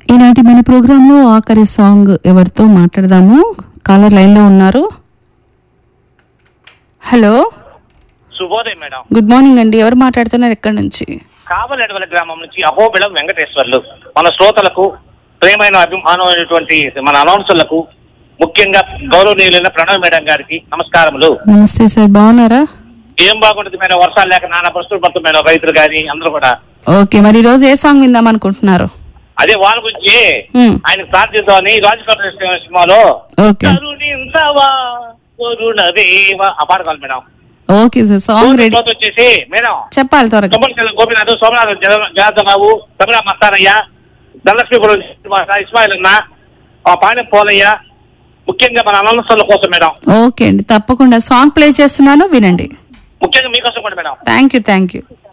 ఈనాటి మన ప్రోగ్రాంలో ఆఖరి సాంగ్ ఎవరితో మాట్లాడదాము కాలర్ లైన్లో ఉన్నారు హలో శుభోదయం మేడం గుడ్ మార్నింగ్ అండి ఎవరు మాట్లాడుతున్నారు ఎక్కడి నుంచి కావలెడవల గ్రామం నుంచి అహోబిళం వెంకటేశ్వర్లు మన శ్రోతలకు ప్రేమైన అభిమానమైనటువంటి మన అనౌన్సర్లకు ముఖ్యంగా గౌరవనీయులైన ప్రణవ్ మేడం గారికి నమస్కారములు నమస్తే సార్ బాగున్నారా ఏం బాగుంటుంది మేడం వర్షాలు లేక నానా ప్రస్తుతం పడుతుంది మేడం రైతులు కానీ అందరూ కూడా ఓకే మరి ఈ రోజు ఏ సాంగ్ విందాం అనుకుంటున్నారు అదే వాళ్ళ గురించి Hmm. ఆయన ప్రార్థిద్దామని రాజకీయ సినిమాలో ఓకే కరుణించవా కరుణదేవ ఆ పాట కావాలి madam okay sir song ready తర్వాత వచ్చేసి మేడం చెప్పాలి త్వరగా తొమ్మల గోపినాథ్ సోమనాథ్ జనార్దనరావు తమిళ మస్తానయ్య ధనలక్ష్మీపురం ఇస్మాయిల్ అన్న ఆ పాణ్యం పోలయ్య ముఖ్యంగా మన అనవసరాల కోసం మేడం ఓకే అండి తప్పకుండా సాంగ్ ప్లే చేస్తున్నాను వినండి ముఖ్యంగా మీకోసం కూడా madam thank you thank you